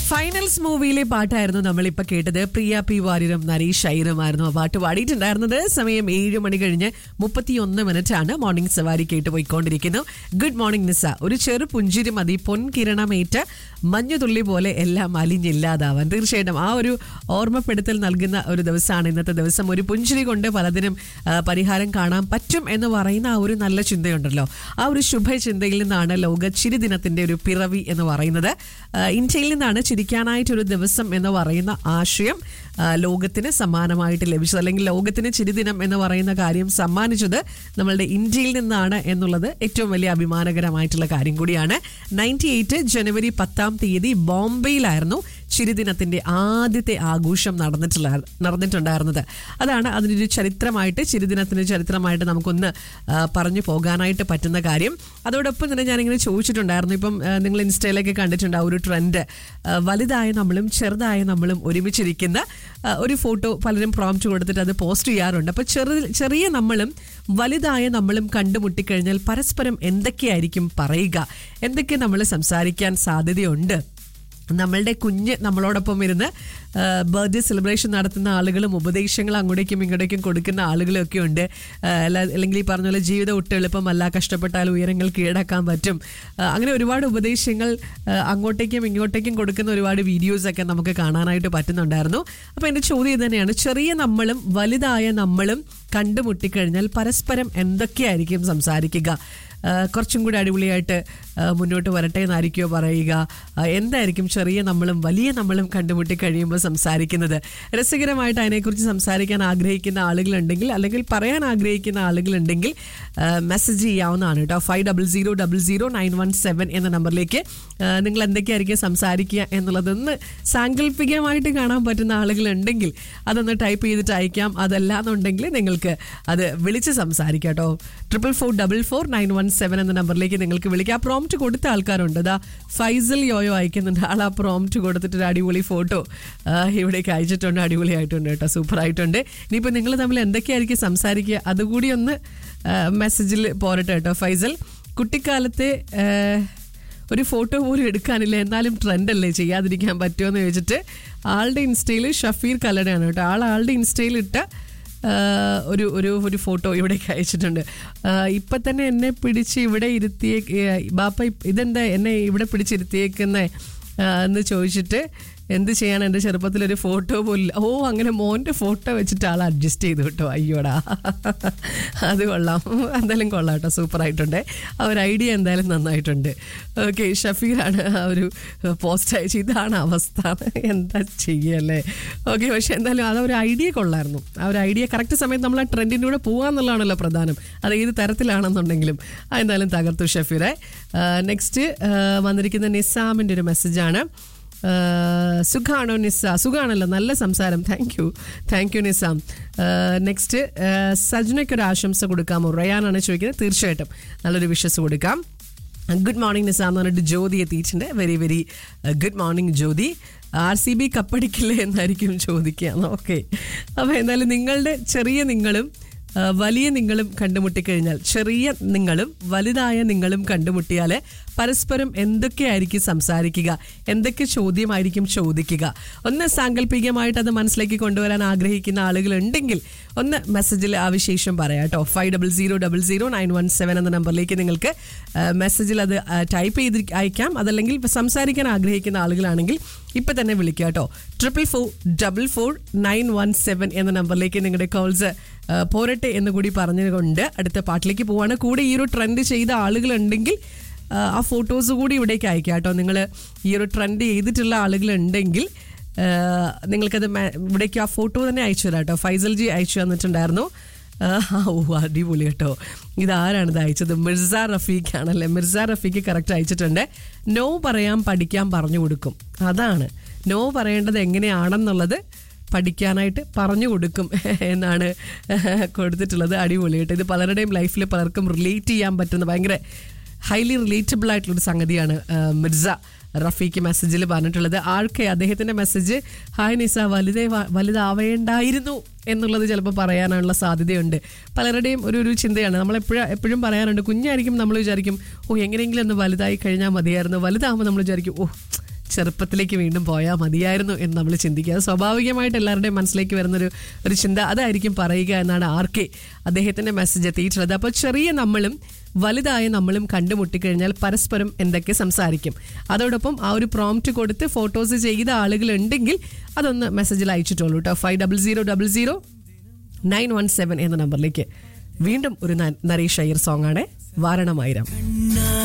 finals മൂവിയിലെ പാട്ടായിരുന്നു നമ്മളിപ്പോ കേട്ടത് പ്രിയ പി വാര്യരും നരേഷ് അയ്യരുമായിരുന്നു ആ പാട്ട് പാടിയിട്ടുണ്ടായിരുന്നത് സമയം ഏഴ് മണി കഴിഞ്ഞ് മുപ്പത്തിയൊന്ന് മിനിറ്റ് ആണ് മോർണിംഗ് സവാരി കേട്ട് പോയിക്കൊണ്ടിരിക്കുന്നു ഗുഡ് മോർണിംഗ് നിസ ഒരു ചെറു പുഞ്ചിരി മതി പൊൻകിരണമേറ്റ് മഞ്ഞുതുള്ളി പോലെ എല്ലാം അലിഞ്ഞില്ലാതാവാൻ തീർച്ചയായിട്ടും ആ ഒരു ഓർമ്മപ്പെടുത്തൽ നൽകുന്ന ഒരു ദിവസമാണ് ഇന്നത്തെ ദിവസം ഒരു പുഞ്ചിരി കൊണ്ട് പലതിനും ആ, പരിഹാരം കാണാൻ പറ്റും എന്ന് പറയുന്ന ആ ഒരു നല്ല ചിന്തയുണ്ടല്ലോ ആ ഒരു ശുഭചിന്തയിൽ നിന്നാണ് ലോക ചിരി ദിനത്തിന്റെ ഒരു പിറവി എന്ന് പറയുന്നത് ആ, ഇന്ത്യയിൽ നിന്നാണ് ചിരിക്കാനായിട്ടൊരു ദിവസം എന്ന് പറയുന്ന ആശയം ആ, ലോകത്തിന് സമ്മാനമായിട്ട് ലഭിച്ചത് അല്ലെങ്കിൽ ലോകത്തിന് ചിരിദിനം എന്ന് പറയുന്ന കാര്യം സമ്മാനിച്ചത് നമ്മളുടെ ഇന്ത്യയിൽ നിന്നാണ് എന്നുള്ളത് ഏറ്റവും വലിയ അഭിമാനകരമായിട്ടുള്ള കാര്യം കൂടിയാണ് നയൻറ്റി എയ്റ്റ് ജനുവരി പത്താം തീയതി ബോംബെയിലായിരുന്നു ചിരിദിനത്തിന്റെ ആദ്യത്തെ ആഘോഷം നടന്നിട്ടുള്ള നടന്നിട്ടുണ്ടായിരുന്നത് അതാണ് അതിനൊരു ചരിത്രമായിട്ട് ചിരിദിനത്തിന്റെ ചരിത്രമായിട്ട് നമുക്കൊന്ന് ആ, പറഞ്ഞു പോകാനായിട്ട് പറ്റുന്ന കാര്യം അതോടൊപ്പം തന്നെ ഞാനിങ്ങനെ ചോദിച്ചിട്ടുണ്ടായിരുന്നു ഇപ്പം ആ, നിങ്ങൾ ഇൻസ്റ്റയിലൊക്കെ കണ്ടിട്ടുണ്ട് ആ ഒരു ട്രെൻഡ് വലുതായ നമ്മളും ചെറുതായ നമ്മളും ഒരുമിച്ചിരിക്കുന്ന ആ, ഒരു ഫോട്ടോ പലരും പ്രോംപ്റ്റ് കൊടുത്തിട്ട് അത് പോസ്റ്റ് ചെയ്യാറുണ്ട് അപ്പോൾ ചെറു ചെറിയ നമ്മളും വലുതായ നമ്മളും കണ്ടുമുട്ടിക്കഴിഞ്ഞാൽ പരസ്പരം എന്തൊക്കെയായിരിക്കും പറയുക എന്തൊക്കെ നമ്മൾ സംസാരിക്കാൻ സാധ്യതയുണ്ട് നമ്മളുടെ കുഞ്ഞ് നമ്മളോടൊപ്പം ഇരുന്ന് ബർത്ത്ഡേ സെലിബ്രേഷൻ നടത്തുന്ന ആളുകളും ഉപദേശങ്ങൾ അങ്ങോട്ടേക്കും ഇങ്ങോട്ടേക്കും കൊടുക്കുന്ന ആളുകളും ഒക്കെ ഉണ്ട് ആ, അല്ല- അല്ലെങ്കിൽ ഈ പറഞ്ഞ പോലെ ജീവിതം ഒട്ടും എളുപ്പമല്ല കഷ്ടപ്പെട്ടാൽ ഉയരങ്ങൾ കീഴടക്കാൻ പറ്റും ആ, അങ്ങനെ ഒരുപാട് ഉപദേശങ്ങൾ ആ, അങ്ങോട്ടേക്കും ഇങ്ങോട്ടേക്കും കൊടുക്കുന്ന ഒരുപാട് വീഡിയോസ് ഒക്കെ നമുക്ക് കാണാനായിട്ട് പറ്റുന്നുണ്ടായിരുന്നു അപ്പോൾ എൻ്റെ ചോദ്യം ഇത് തന്നെയാണ് ചെറിയ നമ്മളും വലുതായ നമ്മളും കണ്ടുമുട്ടിക്കഴിഞ്ഞാൽ പരസ്പരം എന്തൊക്കെയായിരിക്കും സംസാരിക്കുക ആ, കുറച്ചും കൂടി അടിപൊളിയായിട്ട് ആ, മുന്നോട്ട് വരട്ടെ എന്നായിരിക്കുമോ പറയുക ആ, എന്തായിരിക്കും ചെറിയ നമ്മളും വലിയ നമ്മളും കണ്ടുമുട്ടി കഴിയുമ്പോൾ സംസാരിക്കുന്നത് രസകരമായിട്ട് അതിനെക്കുറിച്ച് സംസാരിക്കാൻ ആഗ്രഹിക്കുന്ന ആളുകളുണ്ടെങ്കിൽ അല്ലെങ്കിൽ പറയാൻ ആഗ്രഹിക്കുന്ന ആളുകളുണ്ടെങ്കിൽ മെസ്സേജ് ചെയ്യാവുന്നതാണ് കേട്ടോ five double zero double zero nine one seven എന്ന നമ്പറിലേക്ക് ആ, നിങ്ങൾ എന്തൊക്കെയായിരിക്കും സംസാരിക്കുക എന്നുള്ളതൊന്ന് സാങ്കല്പികമായിട്ട് കാണാൻ പറ്റുന്ന ആളുകളുണ്ടെങ്കിൽ അതൊന്ന് ടൈപ്പ് ചെയ്തിട്ട് അയക്കാം അതല്ലാന്നുണ്ടെങ്കിൽ നിങ്ങൾക്ക് അത് വിളിച്ച് സംസാരിക്കാം കേട്ടോ triple four double four nine one seven എന്ന നമ്പറിലേക്ക് നിങ്ങൾക്ക് വിളിക്കാം പ്രോംപ്റ്റ് കൊടുത്ത ആൾക്കാരുണ്ട് അതാ ഫൈസൽ യോയോ അയക്കുന്നുണ്ട് ആൾ ആ പ്രോംപ്റ്റ് കൊടുത്തിട്ട് ഒരു അടിപൊളി ഫോട്ടോ ഇവിടേക്ക് അയച്ചിട്ടുണ്ട് അടിപൊളിയായിട്ടുണ്ട് കേട്ടോ സൂപ്പർ ആയിട്ടുണ്ട് ഇനിയിപ്പോൾ നിങ്ങൾ തമ്മിൽ എന്തൊക്കെയായിരിക്കും സംസാരിക്കുക അതുകൂടി ഒന്ന് മെസ്സേജിൽ പോരട്ടെ കേട്ടോ ഫൈസൽ കുട്ടിക്കാലത്തെ ആ, ഒരു ഫോട്ടോ പോലും എടുക്കാനില്ല എന്നാലും ട്രെൻഡല്ലേ ചെയ്യാതിരിക്കാൻ പറ്റുമോ എന്ന് ചോദിച്ചിട്ട് ആളുടെ ഇൻസ്റ്റയിൽ ഷഫീർ കല്ലടയാണ് കേട്ടോ ആൾ ആളുടെ ഇൻസ്റ്റയിൽ ഇട്ട ആ, ഒരു ഒരു ഒരു ഫോട്ടോ ഇവിടേക്ക് അയച്ചിട്ടുണ്ട് ആ, ഇപ്പം തന്നെ എന്നെ പിടിച്ച് ഇവിടെ ഇരുത്തിയേ ഏ, ബാപ്പ ഇപ്- ഇതെന്താ എന്നെ ഇവിടെ പിടിച്ചിരുത്തിയേക്കുന്നേ ആ, എന്ന് ചോദിച്ചിട്ട് എന്ത് ചെയ്യാൻ എൻ്റെ ചെറുപ്പത്തിലൊരു ഫോട്ടോ പോലില്ല ഓ അങ്ങനെ മോൻ്റെ ഫോട്ടോ വെച്ചിട്ട് ആൾ അഡ്ജസ്റ്റ് ചെയ്തു കേട്ടോ അയ്യോടാ അത് കൊള്ളാം എന്തായാലും കൊള്ളാം കേട്ടോ സൂപ്പർ ആയിട്ടുണ്ട് ആ ഒരു ഐഡിയ എന്തായാലും നന്നായിട്ടുണ്ട് ഓക്കെ ഷഫീറാണ് ആ ഒരു പോസ്റ്റ് അയച്ച് ഇതാണ് അവസ്ഥ എന്താ ചെയ്യല്ലേ ഓക്കെ പക്ഷെ എന്തായാലും ആ ഒരു ഐഡിയ കൊള്ളായിരുന്നു ആ ഒരു ഐഡിയ കറക്റ്റ് സമയത്ത് നമ്മൾ ആ ട്രെൻഡിൻ്റെ കൂടെ പോകാന്നുള്ളതാണല്ലോ പ്രധാനം അത് ഏത് തരത്തിലാണെന്നുണ്ടെങ്കിലും ആ എന്തായാലും തകർത്തു ഷഫീറെ നെക്സ്റ്റ് വന്നിരിക്കുന്ന നിസാമിൻ്റെ ഒരു മെസ്സേജാണ് ആഹ് സുഖാണോ നിസ സുഖാണല്ലോ നല്ല സംസാരം thank you thank you Nizam next സജ്നയ്ക്ക് ഒരു ആശംസ കൊടുക്കാമോ റയാനാണ് ചോദിക്കുന്നത് തീർച്ചയായിട്ടും നല്ലൊരു വിഷസ് കൊടുക്കാം ഗുഡ് മോർണിംഗ് നിസാം എന്ന് പറഞ്ഞിട്ട് ജ്യോതി എത്തിയിട്ടുണ്ട് very very good morning Jyothi R C B കപ്പടിക്കില്ലേ എന്നായിരിക്കും ചോദിക്കുക ഓക്കെ അപ്പോൾ എന്തായാലും നിങ്ങളുടെ ചെറിയ നിങ്ങളും ആ, വലിയ നിങ്ങളും കണ്ടുമുട്ടിക്കഴിഞ്ഞാൽ ചെറിയ നിങ്ങളും വലുതായ നിങ്ങളും കണ്ടുമുട്ടിയാൽ പരസ്പരം എന്തൊക്കെയായിരിക്കും സംസാരിക്കുക എന്തൊക്കെ ചോദ്യമായിരിക്കും ചോദിക്കുക ഒന്ന് സാങ്കല്പികമായിട്ട് അത് മനസ്സിലേക്ക് കൊണ്ടുവരാൻ ആഗ്രഹിക്കുന്ന ആളുകളുണ്ടെങ്കിൽ ഒന്ന് മെസ്സേജിൽ ആ വിശേഷം പറയാം കേട്ടോ five double zero double zero nine one seven എന്ന നമ്പറിലേക്ക് നിങ്ങൾക്ക് മെസ്സേജിൽ അത് ടൈപ്പ് ചെയ്ത് അയക്കാം അതല്ലെങ്കിൽ സംസാരിക്കാൻ ആഗ്രഹിക്കുന്ന ആളുകളാണെങ്കിൽ ഇപ്പം തന്നെ വിളിക്കുക കേട്ടോ triple four double four nine one seven എന്ന നമ്പറിലേക്ക് നിങ്ങളുടെ കോൾസ് പോരട്ടെ എന്ന് കൂടി പറഞ്ഞുകൊണ്ട് അടുത്ത പാട്ടിലേക്ക് പോവാണ് കൂടെ ഈ ഒരു ട്രെൻഡ് ചെയ്ത ആളുകളുണ്ടെങ്കിൽ ആ, ആ ഫോട്ടോസ് കൂടി ഇവിടേക്ക് അയക്കാം കേട്ടോ നിങ്ങൾ ഈ ഒരു ട്രെൻഡ് ചെയ്തിട്ടുള്ള ആളുകളുണ്ടെങ്കിൽ ആ, നിങ്ങൾക്കത് മെ- ഇവിടേക്ക് ആ ഫോട്ടോ തന്നെ അയച്ചു തരാം കേട്ടോ ഫൈസൽ ജി അയച്ചു തന്നിട്ടുണ്ടായിരുന്നു ആ, ഓ അടിപൊളി കേട്ടോ ഇതാരാണ് ഇത് അയച്ചത് മിർസ റഫീഖ് ആണല്ലേ മിർസ റഫീഖ് കറക്റ്റ് അയച്ചിട്ടുണ്ട് നോ പറയാൻ പഠിക്കാൻ പറഞ്ഞു കൊടുക്കും അതാണ് നോ പറയേണ്ടത് എങ്ങനെയാണെന്നുള്ളത് പഠിക്കാനായിട്ട് പറഞ്ഞു കൊടുക്കും എന്നാണ് കൊടുത്തിട്ടുള്ളത് അടിപൊളിയായിട്ട് ഇത് പലരുടെയും ലൈഫിൽ പലർക്കും റിലേറ്റ് ചെയ്യാൻ പറ്റുന്ന ഭയങ്കര ഹൈലി റിലേറ്റബിൾ ആയിട്ടുള്ളൊരു സംഗതിയാണ് ആ, മിർസ റഫീക്ക് മെസ്സേജിൽ പറഞ്ഞിട്ടുള്ളത് ആൾക്ക് അദ്ദേഹത്തിന്റെ മെസ്സേജ് ഹായ് നിസ വലുതേ വ- വലുതാവേണ്ടായിരുന്നു എന്നുള്ളത് ചിലപ്പോൾ പറയാനുള്ള സാധ്യതയുണ്ട് പലരുടെയും ഒരു ഒരു ചിന്തയാണ് നമ്മൾ എപ്പോഴും എപ്പോഴും പറയാറുണ്ട് കുഞ്ഞായിരിക്കും നമ്മൾ വിചാരിക്കും ഓ എങ്ങനെയെങ്കിലും ഒന്ന് വലുതായി കഴിഞ്ഞാൽ മതിയായിരുന്നു വലുതാകുമ്പോൾ നമ്മൾ വിചാരിക്കും ഓ ചെറുപ്പത്തിലേക്ക് വീണ്ടും പോയാൽ മതിയായിരുന്നു എന്ന് നമ്മൾ ചിന്തിക്കുക അത് സ്വാഭാവികമായിട്ട് എല്ലാവരുടെയും മനസ്സിലേക്ക് വരുന്നൊരു ഒരു ചിന്ത അതായിരിക്കും പറയുക എന്നാണ് ആർ കെ അദ്ദേഹത്തിന്റെ മെസ്സേജ് എത്തിയിട്ടുള്ളത് അപ്പോൾ ചെറിയ നമ്മളും വലുതായ നമ്മളും കണ്ടുമുട്ടിക്കഴിഞ്ഞാൽ പരസ്പരം എന്തൊക്കെ സംസാരിക്കും അതോടൊപ്പം ആ ഒരു പ്രോംപ്റ്റ് കൊടുത്ത് ഫോട്ടോസ് ചെയ്ത ആളുകൾ ഉണ്ടെങ്കിൽ അതൊന്ന് മെസ്സേജിൽ അയച്ചിട്ടുള്ളൂ കേട്ടോ five double zero double zero nine one seven എന്ന നമ്പറിലേക്ക് വീണ്ടും ഒരു ന- നരേഷ് അയ്യർ സോങ് ആണ് വാരണമായിരം